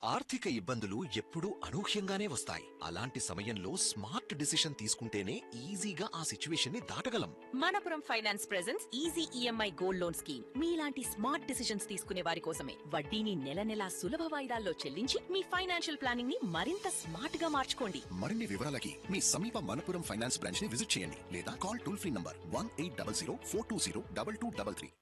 ఆర్థిక ఇబ్బందులు ఎప్పుడూ అనూహ్యంగానే వస్తాయి అలాంటి సమయంలో స్మార్ట్ డిసిషన్ తీసుకుంటేనే ఈజీగా ఆ సిచ్యువేషన్ ని దాటగలం Manappuram finance presence easy EMI gold loan scheme మీలాంటి స్మార్ట్ డిసిషన్స్ తీసుకునే వారి కోసమే వడ్డీని నెల నెలా సులభ వాయిదాల్లో చెల్లించి మీ ఫైనాన్షియల్ ప్లానింగ్ ని మరింత స్మార్ట్ గా మార్చుకోండి మరిన్ని వివరాలకి మీ సమీప మనపురం ఫైనాన్స్ బ్రాంచ్ ని విజిట్ చేయండి లేదా call toll free number one eight double zero four two zero double two double three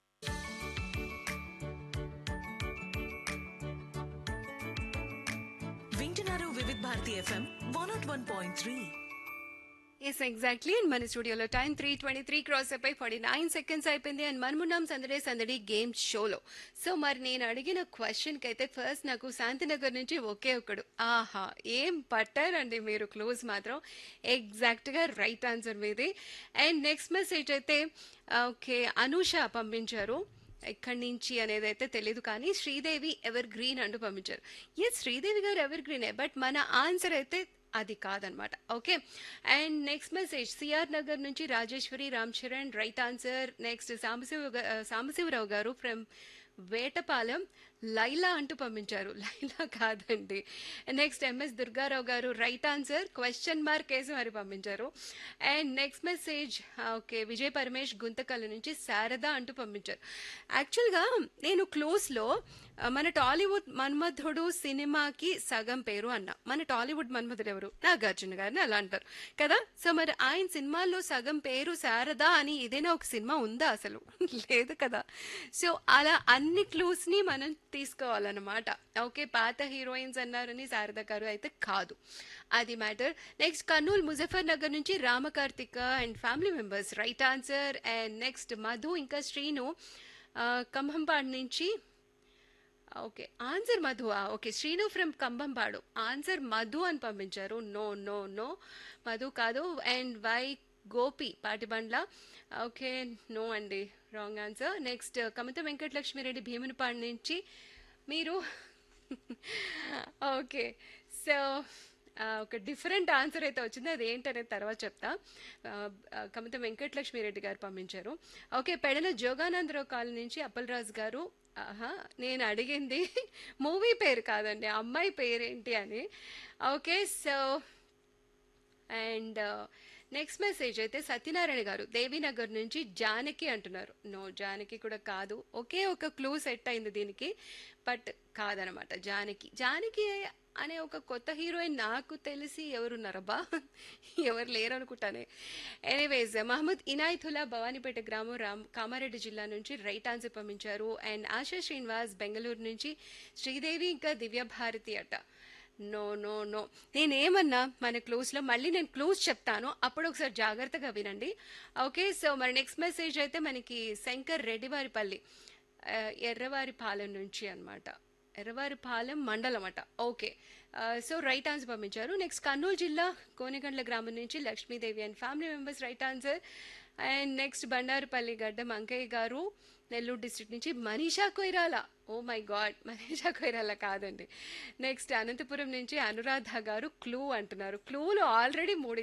వింటున్నారు Vividh Bharati FM one nought one point three yes exactly and మన స్టూడియోలో time three twenty three cross అయిపోయి forty nine seconds అయిపోయింది and మనమున్నాం సందడే సందడి game షోలో so మరి నేను అడిగిన క్వశ్చన్కి అయితే ఫస్ట్ నాకు శాంతినగర్ నుంచి ఒకే ఒకడు ఆహా ఏం పట్టారండి మీరు క్లోజ్ మాత్రం ఎగ్జాక్ట్గా రైట్ ఆన్సర్ మీది అండ్ నెక్స్ట్ మెసేజ్ అయితే ఓకే అనూష పంపించారు ఎక్కడి నుంచి అనేది అయితే తెలియదు కానీ శ్రీదేవి ఎవర్ గ్రీన్ అంటూ పంపించారు ఎస్ శ్రీదేవి గారు ఎవర్ గ్రీనే బట్ మన ఆన్సర్ అయితే అది కాదనమాట okay and next message CR Nagar నుంచి Rajeshwari Ram Charan right answer next Sambasiva గా- సాంబశివరావు గారు ఫ్రమ్ వేటపాలెం లైలా అంటూ పంపించారు లైలా కాదండి నెక్స్ట్ ఎంఎస్ దుర్గారావు గారు రైట్ ఆన్సర్ క్వశ్చన్ మార్క్ వేసి మరి పంపించారు and next message okay Vijay Paramesh Guntakal నుంచి శారద అంటూ పంపించారు యాక్చువల్గా నేను క్లోజ్లో మన టాలీవుడ్ మన్మధుడు సినిమాకి సగం పేరు అన్న మన టాలీవుడ్ మన్మధుడు ఎవరు నాగార్జున గారిని అలా అంటారు కదా సో మరి ఆయన సినిమాల్లో సగం పేరు శారద అని ఏదైనా ఒక సినిమా ఉందా అసలు లేదు కదా సో అలా అన్ని క్లూస్ని మనం తీసుకోవాలన్నమాట ఓకే పాత హీరోయిన్స్ అన్నారని శారద గారు అయితే కాదు అది మ్యాటర్ నెక్స్ట్ కర్నూలు ముజఫర్ నగర్ నుంచి Ramakarthika and family members right answer and next Madhu ఇంకా శ్రీను ఆ, కంభంపాడు నుంచి okay answer Madhu okay Srinu from Kambampadu answer Madhu అని పంపించారు నో నో నో మధు కాదు and Y Gopi Patibandla okay no అండి wrong answer next Kamitha Venkatalakshmireddy Bheemunipadu నుంచి మీరు ఓకే సో ఒక డిఫరెంట్ ఆన్సర్ అయితే వచ్చింది అది ఏంటనేది తర్వాత చెప్తా ఆ, ఆ, కమిత వెంకటలక్ష్మిరెడ్డి గారు పంపించారు ఓకే పెడల జోగానందరావు కాలనీ నుంచి అప్పలరాజు గారు ఆహా నేను అడిగింది మూవీ పేరు కాదండి అమ్మాయి పేరేంటి అని okay so and next message అయితే సత్యనారాయణ గారు దేవీనగర్ నుంచి జానకి అంటున్నారు నో జానకి కూడా కాదు ఒకే ఒక క్లూ సెట్ అయింది దీనికి బట్ కాదనమాట జానకి జానకి అనే ఒక కొత్త హీరోయిన్ నాకు తెలిసి ఎవరున్నారబ్బా ఎవరు లేరు అనుకుంటానే ఎనీవేస్ మహమ్మద్ ఇనాయతుల్లా భవానీపేట గ్రామం రామ్ కామారెడ్డి జిల్లా నుంచి రైట్ ఆన్సర్ పంపించారు అండ్ ఆశా శ్రీనివాస్ బెంగళూరు నుంచి శ్రీదేవి ఇంకా దివ్య భారతి అట నో నో నో నేనేమన్నా మన క్లోజ్లో మళ్ళీ నేను క్లోజ్ చెప్తాను అప్పుడు ఒకసారి జాగ్రత్తగా వినండి ఓకే సో మరి నెక్స్ట్ మెసేజ్ అయితే మనకి శంకర్ రెడ్డివారిపల్లి ఆ, ఎర్రవారిపాలెం నుంచి అన్నమాట ఎర్రవారిపాలెం మండలం అట ఓకే సో రైట్ ఆన్సర్ పంపించారు నెక్స్ట్ కర్నూలు జిల్లా కోనిగండ్ల గ్రామం నుంచి Lakshmidevi and family members right answer and next Bandarupalli Gaddam Ankaiah garu Nellore district నుంచి Manisha Koirala oh my god Manisha Koirala కాదండి నెక్స్ట్ అనంతపురం నుంచి అనురాధ గారు క్లూ అంటున్నారు క్లూలు ఆల్రెడీ మూడు